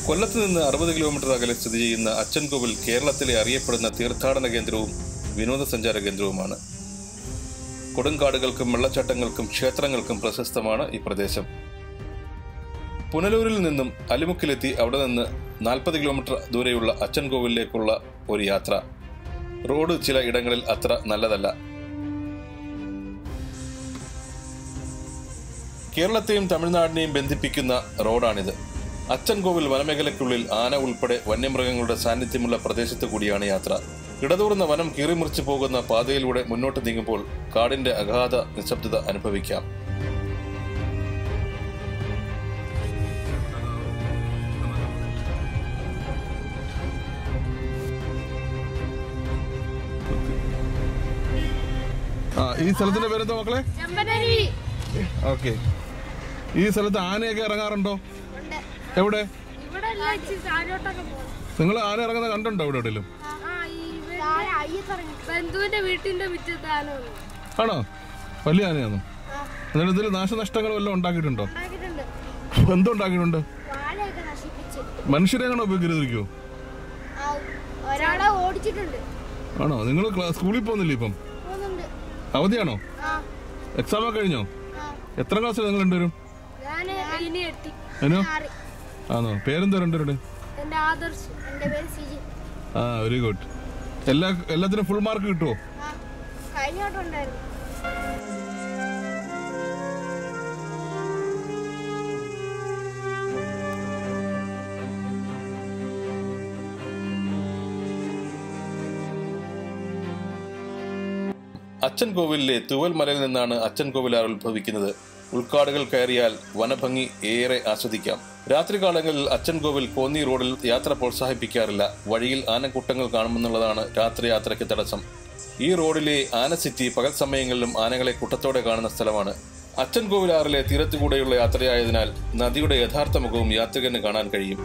കൊല്ലത്ത് നിന്ന് അറുപത് കിലോമീറ്റർ അകലെ സ്ഥിതി ചെയ്യുന്ന അച്ചൻകോവിൽ കേരളത്തിലെ അറിയപ്പെടുന്ന തീർത്ഥാടന കേന്ദ്രവും വിനോദസഞ്ചാര കേന്ദ്രവുമാണ് കൊടുങ്കാടുകൾക്കും വെള്ളച്ചാട്ടങ്ങൾക്കും ക്ഷേത്രങ്ങൾക്കും പ്രശസ്തമാണ് ഈ പ്രദേശം പുനലൂരിൽ നിന്നും അലിമുക്കിലെത്തി അവിടെ നിന്ന് നാൽപ്പത് കിലോമീറ്റർ ദൂരെയുള്ള അച്ചൻകോവിലേക്കുള്ള ഒരു യാത്ര റോഡ് ചില ഇടങ്ങളിൽ അത്ര നല്ലതല്ല കേരളത്തെയും തമിഴ്നാടിനെയും ബന്ധിപ്പിക്കുന്ന റോഡാണിത് അച്ചൻകോവിൽ വനമേഖലയ്ക്കുള്ളിൽ ആന ഉൾപ്പെടെ വന്യമൃഗങ്ങളുടെ സാന്നിധ്യമുള്ള പ്രദേശത്ത് കൂടിയാണ് യാത്ര ഇടതൂർന്ന വനം കീറിമുറിച്ചു പോകുന്ന പാതയിലൂടെ മുന്നോട്ട് നീങ്ങുമ്പോൾ കാടിന്റെ അഗാധ നിശബ്ദത അനുഭവിക്കാം ആ ഈ സ്ഥലത്തിന്റെ പേരെന്താ മക്കളെ ചെമ്പനരുവി ഓക്കെ ഈ സ്ഥലത്ത് ആനയൊക്കെ ഇറങ്ങാറുണ്ടോ ഉണ്ട് എവിടെ ഇവിടെ എല്ലാം ഇച്ചിരി താഴോട്ടൊക്കെ പോകും നിങ്ങൾ ആന ഇറങ്ങുന്നത് കണ്ടുണ്ടോ ഇവിടെ എവിടെയെങ്കിലും ആ ഈ ബന്ധുവിന്റെ വീട്ടിന്റെ മുറ്റത്ത് ആന വന്നു ആണോ വലിയ ആനയാണോ എന്നിട്ട് ഇതിൽ നാശനഷ്ടങ്ങൾ വല്ലതും ഉണ്ടാക്കിയിട്ടുണ്ടോ ഉണ്ടാക്കിയിട്ടുണ്ട് എന്തുണ്ടാക്കിയിട്ടുണ്ട് വാഴയൊക്കെ നശിപ്പിച്ച് മനുഷ്യരെ അങ്ങനെ ഉപയോഗിക്കരുതിരിക്കോ ആ, ഒരാളെ ഓടിച്ചിട്ടുണ്ട് ആണോ നിങ്ങൾ സ്കൂളിൽ പോകുന്നില്ലേ ഇപ്പം പോകുന്നുണ്ട് അവധിയാണോ ആ എക്സാം ഒക്കെ കഴിഞ്ഞോ ആ എത്ര ക്ലാസ്സിൽ നിങ്ങൾ രണ്ടുപേരും ഞാൻ ഇനി എത്തി അതിനോ ആറി ആണോ പേരെന്താ രണ്ടുപേരുടെ എന്റെ ആദർശ് എന്റെ പേര് സിജി ആ വെരി ഗുഡ് എല്ലാ എല്ലാത്തിനും ഫുൾ മാർക്ക് കിട്ടുമോ ആ കഴിഞ്ഞോട്ടം ഉണ്ടായിരുന്നു അച്ചൻകോവിലിലെ തുവൽ മലയിൽ നിന്നാണ് അച്ചൻകോവിലാർ ഉത്ഭവിക്കുന്നത് ഉൾക്കാടുകൾ കയറിയാൽ വനഭംഗി ഏറെ ആസ്വദിക്കാം രാത്രികാലങ്ങളിൽ അച്ചൻകോവിൽ കോന്നി റോഡിൽ യാത്ര പ്രോത്സാഹിപ്പിക്കാറില്ല വഴിയിൽ ആനക്കൂട്ടങ്ങൾ കാണുമെന്നുള്ളതാണ് രാത്രി യാത്രയ്ക്ക് തടസ്സം ഈ റോഡിലെ ആന സിറ്റി പകൽ സമയങ്ങളിലും ആനകളെ കൂട്ടത്തോടെ കാണുന്ന സ്ഥലമാണ് അച്ചൻകോവിലാറിലെ തീരത്തുകൂടെയുള്ള യാത്രയായതിനാൽ നദിയുടെ യഥാർത്ഥ മുഖവും യാത്രികന് കാണാൻ കഴിയും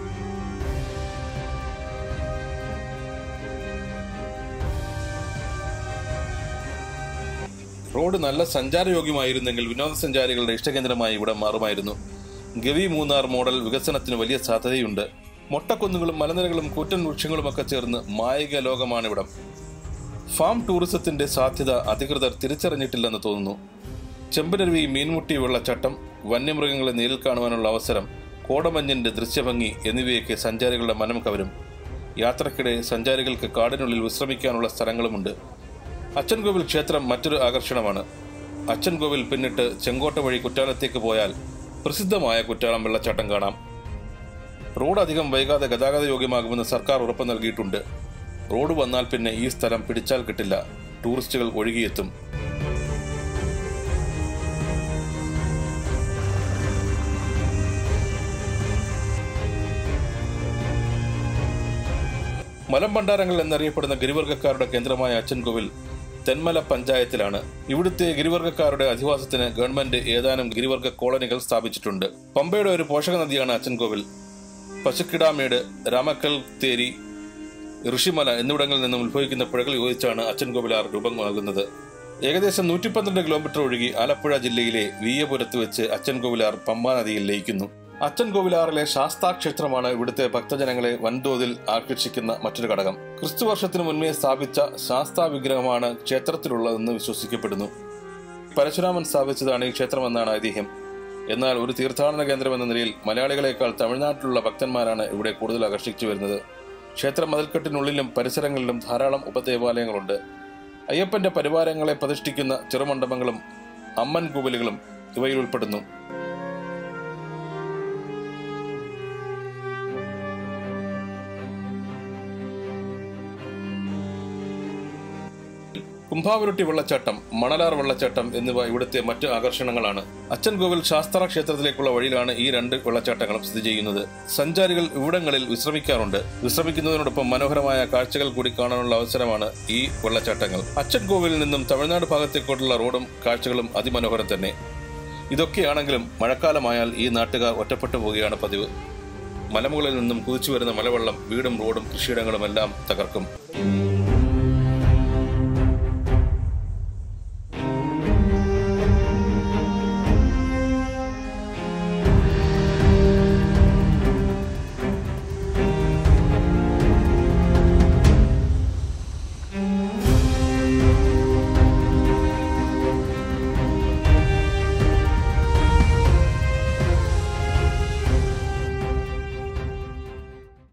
റോഡ് നല്ല സഞ്ചാരയോഗ്യമായിരുന്നെങ്കിൽ വിനോദസഞ്ചാരികളുടെ ഇഷ്ടകേന്ദ്രമായി ഇവിടെ മാറുമായിരുന്നു ഗവി മൂന്നാർ മോഡൽ വികസനത്തിന് വലിയ സാധ്യതയുണ്ട് മൊട്ടക്കുന്നുകളും മലനിരകളും കൂറ്റൻ വൃക്ഷങ്ങളുമൊക്കെ ചേർന്ന് മായിക ലോകമാണിവിടം ഫാം ടൂറിസത്തിന്റെ സാധ്യത അധികൃതർ തിരിച്ചറിഞ്ഞിട്ടില്ലെന്ന് തോന്നുന്നു ചെമ്പനരുവി മീൻമുട്ടി വെള്ളച്ചാട്ടം വന്യമൃഗങ്ങളെ നേരിൽ കാണുവാനുള്ള അവസരം കോടമഞ്ഞിന്റെ ദൃശ്യഭംഗി എന്നിവയൊക്കെ സഞ്ചാരികളുടെ മനം കവരും യാത്രക്കിടെ സഞ്ചാരികൾക്ക് കാടിനുള്ളിൽ വിശ്രമിക്കാനുള്ള സ്ഥലങ്ങളുമുണ്ട് അച്ചൻകോവിൽ ക്ഷേത്രം മറ്റൊരു ആകർഷണമാണ് അച്ചൻകോവിൽ പിന്നിട്ട് ചെങ്കോട്ട വഴി കുറ്റാലത്തേക്ക് പോയാൽ പ്രസിദ്ധമായ കുറ്റാലം വെള്ളച്ചാട്ടം കാണാം റോഡ് അധികം വൈകാതെ ഗതാഗത യോഗ്യമാകുമെന്ന് സർക്കാർ ഉറപ്പ് നൽകിയിട്ടുണ്ട് റോഡ് വന്നാൽ പിന്നെ ഈ സ്ഥലം പിടിച്ചാൽ കിട്ടില്ല ടൂറിസ്റ്റുകൾ ഒഴുകിയെത്തും മലമ്പണ്ടാരങ്ങൾ എന്നറിയപ്പെടുന്ന ഗിരിവർഗക്കാരുടെ കേന്ദ്രമായ അച്ചൻകോവിൽ തെന്മല പഞ്ചായത്തിലാണ് ഇവിടുത്തെ ഗിരിവർഗക്കാരുടെ അധിവാസത്തിന് ഗവൺമെന്റ് ഏതാനും ഗിരിവർഗ കോളനികൾ സ്ഥാപിച്ചിട്ടുണ്ട് പമ്പയുടെ ഒരു പോഷക നദിയാണ് അച്ചൻകോവിൽ പശുക്കിടാമേട് രാമക്കൽ തേരി ഋഷിമല എന്നിവിടങ്ങളിൽ നിന്നും ഉത്ഭവിക്കുന്ന പുഴകൾ യോജിച്ചാണ് അച്ചൻകോവിലാർ രൂപമാകുന്നത് ഏകദേശം നൂറ്റി പന്ത്രണ്ട് കിലോമീറ്റർ ഒഴുകി ആലപ്പുഴ ജില്ലയിലെ വീയപുരത്ത് വെച്ച് അച്ചൻകോവിലാർ പമ്പാ നദിയിൽ ലയിക്കുന്നു അച്ചൻകോവിലാറിലെ ശാസ്താ ക്ഷേത്രമാണ് ഇവിടുത്തെ ഭക്തജനങ്ങളെ വൻതോതിൽ ആകർഷിക്കുന്ന മറ്റൊരു ഘടകം ക്രിസ്തു വർഷത്തിനു മുൻപേ സ്ഥാപിച്ച ശാസ്താ വിഗ്രഹമാണ് ക്ഷേത്രത്തിലുള്ളതെന്ന് വിശ്വസിക്കപ്പെടുന്നു പരശുരാമൻ സ്ഥാപിച്ചതാണ് ഈ ക്ഷേത്രമെന്നാണ് ഐതിഹ്യം എന്നാൽ ഒരു തീർത്ഥാടന കേന്ദ്രം എന്ന നിലയിൽ മലയാളികളെക്കാൾ തമിഴ്നാട്ടിലുള്ള ഭക്തന്മാരാണ് ഇവിടെ കൂടുതൽ ആകർഷിച്ചു വരുന്നത് ക്ഷേത്ര മതിൽക്കെട്ടിനുള്ളിലും പരിസരങ്ങളിലും ധാരാളം ഉപദേവാലയങ്ങളുണ്ട് അയ്യപ്പന്റെ പരിവാരങ്ങളെ പ്രതിഷ്ഠിക്കുന്ന ചെറുമണ്ഡപങ്ങളും അമ്മൻ കൂവലുകളും ഇവയിൽ ഉൾപ്പെടുന്നു കുംഭാവുരുട്ടി വെള്ളച്ചാട്ടം മണലാർ വെള്ളച്ചാട്ടം എന്നിവ ഇവിടുത്തെ മറ്റ് ആകർഷണങ്ങളാണ് അച്ചൻകോവിൽ ശാസ്ത്ര ക്ഷേത്രത്തിലേക്കുള്ള വഴിയിലാണ് ഈ രണ്ട് വെള്ളച്ചാട്ടങ്ങളും സ്ഥിതി ചെയ്യുന്നത് സഞ്ചാരികൾ ഇവിടങ്ങളിൽ വിശ്രമിക്കാറുണ്ട് വിശ്രമിക്കുന്നതിനോടൊപ്പം മനോഹരമായ കാഴ്ചകൾ കൂടി കാണാനുള്ള അവസരമാണ് ഈ വെള്ളച്ചാട്ടങ്ങൾ അച്ചൻകോവിലിൽ നിന്നും തമിഴ്നാട് ഭാഗത്തേക്കോട്ടുള്ള റോഡും കാഴ്ചകളും അതിമനോഹരം തന്നെ ഇതൊക്കെയാണെങ്കിലും മഴക്കാലമായാൽ ഈ നാട്ടുകാർ ഒറ്റപ്പെട്ടു പോവുകയാണ് പതിവ് മലമുകളിൽ നിന്നും കുതിച്ചു വരുന്ന മലവെള്ളം വീടും റോഡും കൃഷിയിടങ്ങളും എല്ലാം തകർക്കും